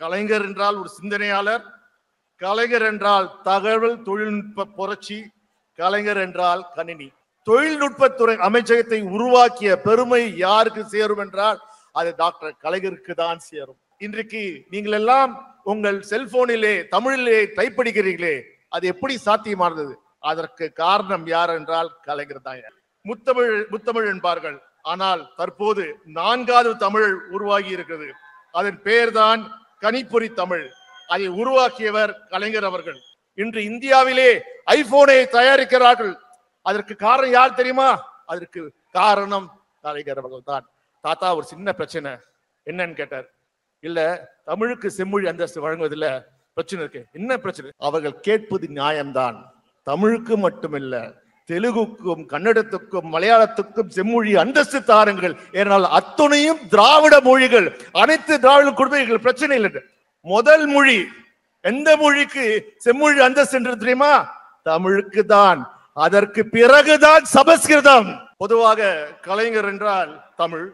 கலைஞர் என்றால் ஒரு சிந்தனையாளர் கலைஞர் என்றால் தகவல் தொழில்நுட்ப புரட்சி கலைஞர் என்றால் கணினி தொழில்நுட்பத்துறை அமைச்சகத்தை உருவாக்கிய பெருமை யாருக்கு சேரும் என்றால் அது டாக்டர் கலைஞருக்கு தான் சேரும் இன்றைக்கு நீங்கள் எல்லாம் உங்கள் செல்போனிலே தமிழிலே டைப் படிக்கிறீர்களே அது எப்படி சாத்தியமானது அதற்கு காரணம் யார் என்றால் கலைஞர் தான் முத்தமிழ் முத்தமிழ் என்பார்கள் ஆனால் தற்போது நான்காவது தமிழ் உருவாகி இருக்கிறது அதன் பெயர்தான் கனிப்பொறி தமிழ் அதை உருவாக்கியவர் கலைஞர் அவர்கள் இன்று இந்தியாவிலே ஐபோனை தயாரிக்கிறார்கள் அதற்கு காரணம் யார் தெரியுமா அதற்கு காரணம் கலைஞர் அவர்கள் தான் தாத்தா ஒரு சின்ன பிரச்சனை என்னன்னு கேட்டார் இல்ல தமிழுக்கு செம்மொழி அந்தஸ்து வழங்குவதில் பிரச்சனை இருக்கு என்ன பிரச்சனை அவர்கள் கேட்பது நியாயம்தான் தமிழுக்கு மட்டுமில்ல தெலுங்குக்கும் கன்னடத்துக்கும் மலையாளத்துக்கும் செம்மொழி அந்தஸ்து தாருங்கள் ஏனால் அத்துணையும் திராவிட மொழிகள் அனைத்து திராவிட குடும்பங்கள் பிரச்சனை இல்லை முதல் மொழி எந்த மொழிக்கு செம்மொழி அந்தஸ்து என்று தெரியுமா தமிழுக்கு தான் அதற்கு பிறகுதான் சமஸ்கிருதம் பொதுவாக கலைஞர் என்றால் தமிழ்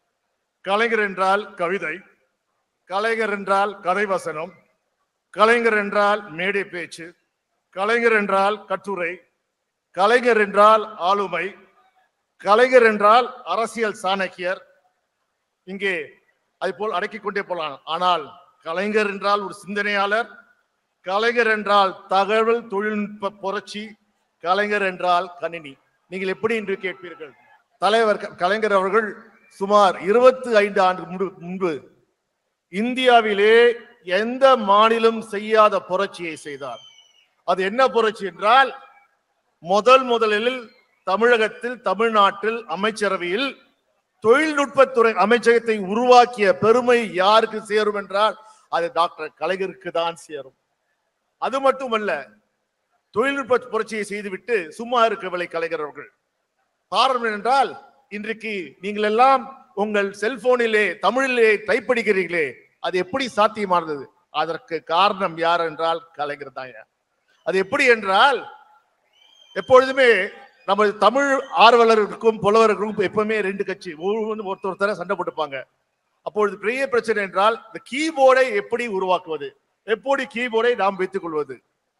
கலைஞர் என்றால் கவிதை கலைஞர் என்றால் கதை வசனம் கலைஞர் என்றால் மேடை பேச்சு கலைஞர் என்றால் கட்டுரை கலைஞர் என்றால் ஆளுமை கலைஞர் என்றால் அரசியல் சாணக்கியர் இங்கே அதை போல் அடக்கிக் கொண்டே போலாம் ஆனால் கலைஞர் என்றால் ஒரு சிந்தனையாளர் கலைஞர் என்றால் தகவல் தொழில்நுட்ப புரட்சி கலைஞர் என்றால் கணினி நீங்கள் எப்படி என்று கேட்பீர்கள் தலைவர் க- கலைஞர் அவர்கள் சுமார் இருபத்தி ஐந்து ஆண்டு முன்பு- முன்பு இந்தியாவிலே எந்த மாநிலம் செய்யாத புரட்சியை செய்தார் அது என்ன புரட்சி என்றால் முதல் முதலில் தமிழகத்தில் தமிழ்நாட்டில் அமைச்சரவையில் தொழில்நுட்பத்துறை அமைச்சகத்தை உருவாக்கிய பெருமை யாருக்கு சேரும் என்றால் அது டாக்டர் கலைஞருக்கு தான் சேரும் அது மட்டுமல்ல தொழில்நுட்ப புரட்சியை செய்துவிட்டு சும்மா இருக்கவில்லை கலைஞர் அவர்கள் காரணம் என்றால் இன்றைக்கு நீங்கள் எல்லாம் உங்கள் செல்போனிலே தமிழிலே டைப் படிக்கிறீர்களே அது எப்படி சாத்தியமானது அதற்கு காரணம் யார் என்றால் கலைஞர் தான் அது எப்படி என்றால் எப்பொழுதுமே நம்ம தமிழ் ஆர்வலர்களுக்கும் புலவர்களுக்கும் எப்பவுமே ரெண்டு கட்சி ஒவ்வொரு ஒருத்தர் ஒருத்தர சண்டை போட்டுப்பாங்க அப்பொழுது பெரிய பிரச்சனை என்றால் இந்த கீபோர்டை எப்படி உருவாக்குவது எப்படி கீபோர்டை நாம் வைத்துக் கொள்வது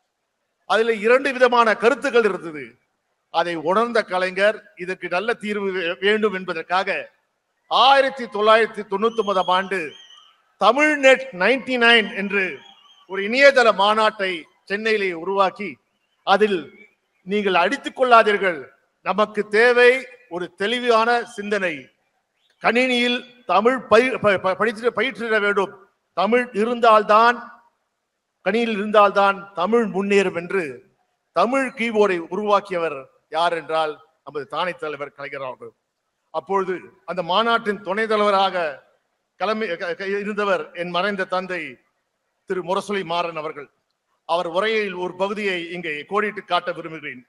அதுல இரண்டு விதமான கருத்துக்கள் இருந்தது அதை உணர்ந்த கலைஞர் இதற்கு நல்ல தீர்வு வே- வேண்டும் என்பதற்காக ஆயிரத்தி தொள்ளாயிரத்தி தொண்ணூத்தி ஒன்பதாம் ஆண்டு தமிழ் நெட் நைன்டி நைன் என்று ஒரு இணையதள மாநாட்டை சென்னையிலே உருவாக்கி அதில் நீங்கள் அடித்துக் கொள்ளாதீர்கள் நமக்கு தேவை ஒரு தெளிவான சிந்தனை கணினியில் தமிழ் பயிர் ப- ப- படித்து பயிற்றிட வேண்டும் தமிழ் இருந்தால்தான் கணினியில் இருந்தால்தான் தமிழ் முன்னேறும் என்று தமிழ் கீபோர்டை உருவாக்கியவர் யார் என்றால் நமது தானை தலைவர் கலைஞர் அவர்கள் அப்பொழுது அந்த மாநாட்டின் துணை தலைவராக கிளம்பி க- க- இருந்தவர் என் மறைந்த தந்தை திரு முரசொலி மாறன் அவர்கள் அவர் உரையில் ஒரு பகுதியை இங்கே கோடிட்டு காட்ட விரும்புகிறேன்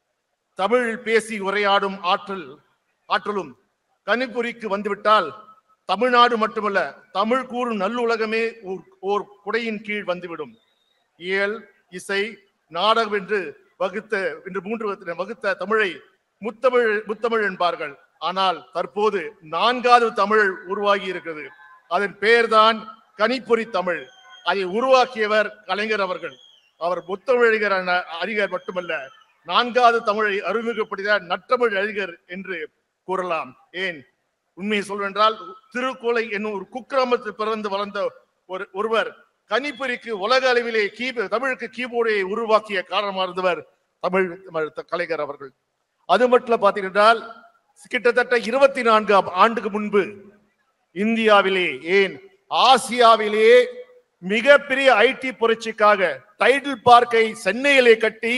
தமிழ் பேசி உரையாடும் ஆற்றல் ஆற்றலும் கணிப்பொறிக்கு வந்துவிட்டால் தமிழ்நாடு மட்டுமல்ல தமிழ் கூறும் நல்லுலகமே ஓர்- ஓர் குடையின் கீழ் வந்துவிடும் இயல் இசை நாடகம் என்று வகுத்த என்று மூன்று வகுத்த- வகுத்த தமிழை முத்தமிழ் முத்தமிழ் என்பார்கள் ஆனால் தற்போது நான்காவது தமிழ் உருவாகி இருக்கிறது அதன் பெயர்தான் கனிப்பொறி தமிழ் அதை உருவாக்கியவர் கலைஞர் அவர்கள் அவர் முத்தமிழறிஞர் அண்ண- அறிஞர் மட்டுமல்ல நான்காவது தமிழை அறிமுகப்படுத்திய நற்றமிழ் அறிஞர் என்று கூறலாம் ஏன் உண்மையை சொல்வென்றால் திருக்குலை என்னும் ஒரு குக்கிராமத்தில் பிறந்து வளர்ந்த ஒரு ஒருவர் கணிப்பொறிக்கு உலக அளவிலே கீப தமிழுக்கு கீபோர்டை உருவாக்கிய காரணமாக இருந்தவர் தமிழ் தமிழ் த- கலைஞர் அவர்கள் அது மட்டும் பார்த்தீங்கன்றால் கிட்டத்தட்ட இருபத்தி நான்கு ஆண்டுக்கு முன்பு இந்தியாவிலே ஏன் ஆசியாவிலேயே மிகப்பெரிய ஐடி புரட்சிக்காக டைட்டில் பார்க்கை சென்னையிலே கட்டி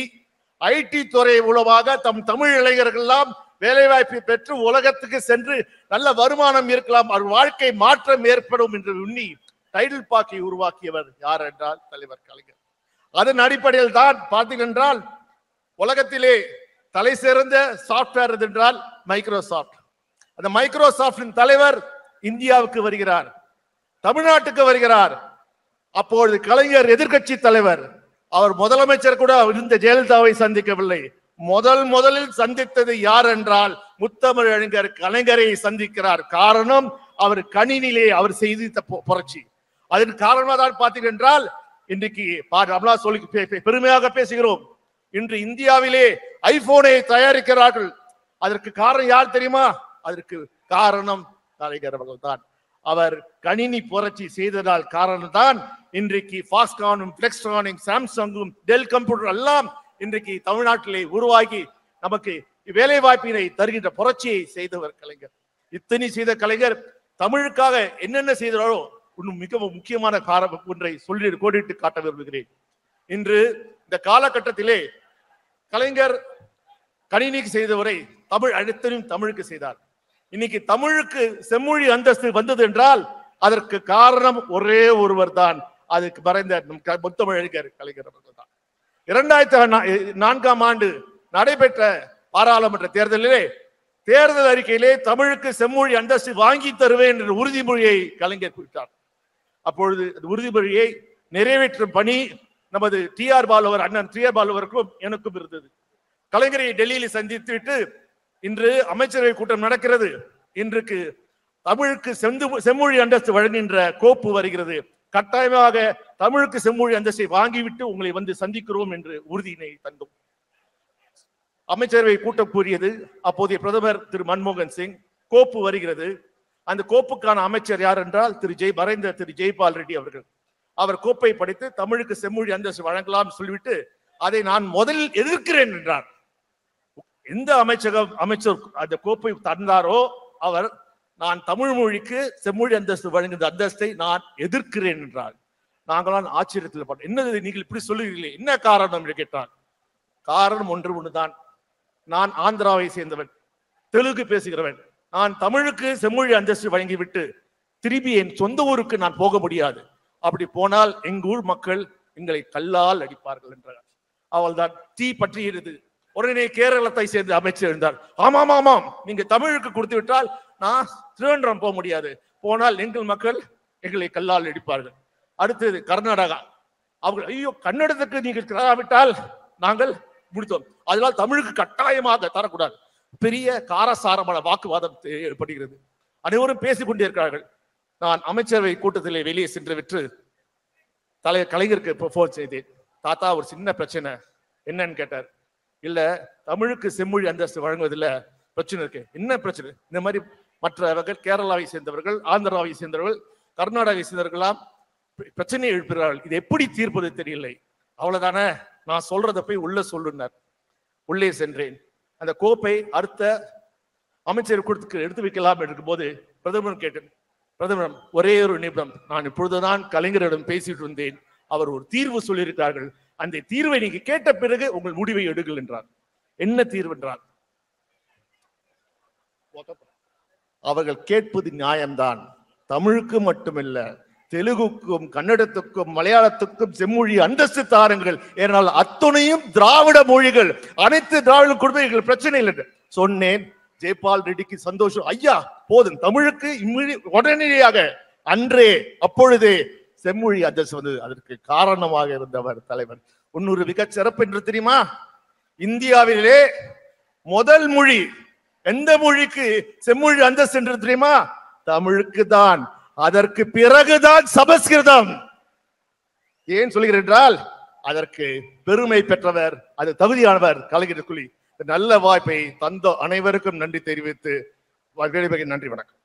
ஐடி துறை மூலமாக தம் தமிழ் இளைஞர்கள் எல்லாம் வேலைவாய்ப்பை பெற்று உலகத்துக்கு சென்று நல்ல வருமானம் இருக்கலாம் அவர் வாழ்க்கை மாற்றம் ஏற்படும் என்று உண்ணி டைட்டில் பார்க்கை உருவாக்கியவர் யார் என்றால் தலைவர் கலைஞர் அதன் அடிப்படையில் தான் பார்த்தீர்கள் என்றால் உலகத்திலே தலை சிறந்த சாப்ட்வேர் எது என்றால் மைக்ரோசாஃப்ட் அந்த மைக்ரோசாஃப்டின் தலைவர் இந்தியாவுக்கு வருகிறார் தமிழ்நாட்டுக்கு வருகிறார் அப்பொழுது கலைஞர் எதிர்க்கட்சி தலைவர் அவர் முதலமைச்சர் கூட இருந்த ஜெயலலிதாவை சந்திக்கவில்லை முதல் முதலில் சந்தித்தது யார் என்றால் முத்தமிழ் அறிஞர் கலைஞரை சந்திக்கிறார் காரணம் அவர் கணினிலே அவர் செய்த பு- புரட்சி அதற்கு காரணமா தான் பார்த்தீர்கள் என்றால் இன்றைக்கு பா- ரமலா சொல்லி பெ- பெ- பெருமையாக பேசுகிறோம் இன்று இந்தியாவிலே ஐபோனை தயாரிக்கிறார்கள் அதற்கு காரணம் யார் தெரியுமா அதற்கு காரணம் கலைஞர் அவர்கள் தான் அவர் கணினி புரட்சி செய்ததால் காரணம் தான் இன்றைக்கு ஃபாஸ்கானும் பிளெக்ஸ்ட்ரானும் சாம்சங்கும் டெல் கம்ப்யூட்டர் எல்லாம் இன்றைக்கு தமிழ்நாட்டிலே உருவாகி நமக்கு வேலை வாய்ப்பினை தருகின்ற புரட்சியை செய்தவர் கலைஞர் இத்தனை செய்த கலைஞர் தமிழுக்காக என்னென்ன செய்தாரோ இன்னும் மிகவும் முக்கியமான காரணம் ஒன்றை சொல்லி கோடிட்டு காட்ட விரும்புகிறேன் இன்று இந்த காலகட்டத்திலே கலைஞர் கணினிக்கு செய்தவரை தமிழ் அனைத்தையும் தமிழுக்கு செய்தார் இன்னைக்கு தமிழுக்கு செம்மொழி அந்தஸ்து வந்தது என்றால் அதற்கு காரணம் ஒரே ஒருவர் தான் அதுக்கு மறைந்த நம் க- முத்தமிழறிஞர் கலைஞர் அவர்கள் தான் இரண்டாயிரத்தி நா- நான்காம் ஆண்டு நடைபெற்ற பாராளுமன்ற தேர்தலிலே தேர்தல் அறிக்கையிலே தமிழுக்கு செம்மொழி அந்தஸ்து வாங்கி தருவேன் என்ற உறுதிமொழியை கலைஞர் குறித்தார் அப்பொழுது அந்த உறுதிமொழியை நிறைவேற்றும் பணி நமது டி ஆர் பாலுவர் அண்ணன் டி ஆர் பாலுவருக்கும் எனக்கும் இருந்தது கலைஞரை டெல்லியில் சந்தித்து விட்டு இன்று அமைச்சரவை கூட்டம் நடக்கிறது இன்றைக்கு தமிழுக்கு செந்து செம்மொழி அந்தஸ்து வழங்குகின்ற கோப்பு வருகிறது கட்டாயமாக தமிழுக்கு செம்மொழி அந்தஸ்தை வாங்கிவிட்டு உங்களை வந்து சந்திக்கிறோம் என்று உறுதியினை தந்தோம் அமைச்சரவை கூட்டம் கூறியது அப்போதைய பிரதமர் திரு மன்மோகன் சிங் கோப்பு வருகிறது அந்த கோப்புக்கான அமைச்சர் யார் என்றால் திரு ஜெய் மறைந்த திரு ஜெய்பால் ரெட்டி அவர்கள் அவர் கோப்பை படித்து தமிழுக்கு செம்மொழி அந்தஸ்து வழங்கலாம் சொல்லிவிட்டு அதை நான் முதலில் எதிர்க்கிறேன் என்றார் எந்த அமைச்சகம் அமைச்சர் அந்த கோப்பை தந்தாரோ அவர் நான் தமிழ் மொழிக்கு செம்மொழி அந்தஸ்து வழங்குகிற அந்தஸ்தை நான் எதிர்க்கிறேன் என்றார் நாங்களாம் ஆச்சரியத்தில் பட்டோம் என்னது நீங்கள் இப்படி சொல்லுகிறீர்களே என்ன காரணம் என்று கேட்டார் காரணம் ஒன்று ஒன்றுதான் நான் ஆந்திராவை சேர்ந்தவன் தெலுங்கு பேசுகிறவன் நான் தமிழுக்கு செம்மொழி அந்தஸ்து வழங்கிவிட்டு திரும்பி என் சொந்த ஊருக்கு நான் போக முடியாது அப்படி போனால் எங்க ஊர் மக்கள் எங்களை கல்லால் அடிப்பார்கள் என்றார் அவள்தான் தீ பற்றியது உடனே கேரளத்தை சேர்ந்த அமைச்சர் இருந்தார் ஆமாம் ஆமாம் நீங்க தமிழுக்கு கொடுத்து விட்டால் நான் திருவனந்தபுரம் போக முடியாது போனால் எங்கள் மக்கள் எங்களை கல்லால் அடிப்பார்கள் அடுத்தது கர்நாடகா அவர்கள் ஐயோ கன்னடத்துக்கு நீங்கள் தராவிட்டால் நாங்கள் முடித்தோம் அதனால் தமிழுக்கு கட்டாயமாக தரக்கூடாது பெரிய காரசாரமான வாக்குவாதம் ஏற்படுகிறது அனைவரும் பேசிக் கொண்டே இருக்கிறார்கள் நான் அமைச்சரவை கூட்டத்திலே வெளியே சென்று விட்டு தலை கலைஞருக்கு போன் செய்தேன் தாத்தா ஒரு சின்ன பிரச்சனை என்னன்னு கேட்டார் இல்ல தமிழுக்கு செம்மொழி அந்தஸ்து வழங்குவதில் பிரச்சனை இருக்கு என்ன பிரச்சனை இந்த மாதிரி மற்றவர்கள் கேரளாவை சேர்ந்தவர்கள் ஆந்திராவை சேர்ந்தவர்கள் கர்நாடகாவை சேர்ந்தவர்களாம் பிர- பிரச்சனையை எழுப்புகிறார்கள் இது எப்படி தீர்ப்பது தெரியலை அவ்வளவுதானே நான் சொல்றதை போய் உள்ள சொல்லுனார் உள்ளே சென்றேன் அந்த கோப்பை அடுத்த அமைச்சர் கொடுத்து எடுத்து வைக்கலாம் என்று போது பிரதமர் கேட்டேன் பிரதமர் ஒரே ஒரு நிமிடம் நான் இப்பொழுதுதான் கலைஞரிடம் பேசிட்டு இருந்தேன் அவர் ஒரு தீர்வு சொல்லியிருக்கிறார்கள் அந்த தீர்வை நீங்க கேட்ட பிறகு உங்கள் முடிவை எடுங்கள் என்றார் என்ன தீர்வு என்றார் அவர்கள் கேட்பது நியாயம்தான் தமிழுக்கு மட்டுமல்ல தெலுங்குக்கும் கன்னடத்துக்கும் மலையாளத்துக்கும் செம்மொழி அந்தஸ்து தாருங்கள் ஏனால் அத்துணையும் திராவிட மொழிகள் அனைத்து திராவிட குடும்பங்கள் பிரச்சனை இல்லை என்று சொன்னேன் ஜெயபால் ரெட்டிக்கு சந்தோஷம் ஐயா போதும் தமிழுக்கு இம்மிடி உடனடியாக அன்றே அப்பொழுதே செம்மொழி அந்தஸ்து வந்தது அதற்கு காரணமாக இருந்தவர் தலைவர் இன்னொரு மிகச் சிறப்பு என்று தெரியுமா இந்தியாவிலே முதல் மொழி எந்த மொழிக்கு செம்மொழி அந்தஸ்து என்று தெரியுமா தமிழுக்கு தான் அதற்கு பிறகுதான் சமஸ்கிருதம் ஏன் சொல்கிறேன் என்றால் அதற்கு பெருமை பெற்றவர் அது தகுதியானவர் கலைஞர் குழி இந்த நல்ல வாய்ப்பை தந்த அனைவருக்கும் நன்றி தெரிவித்து விடைபெறுகிறேன். நன்றி வணக்கம்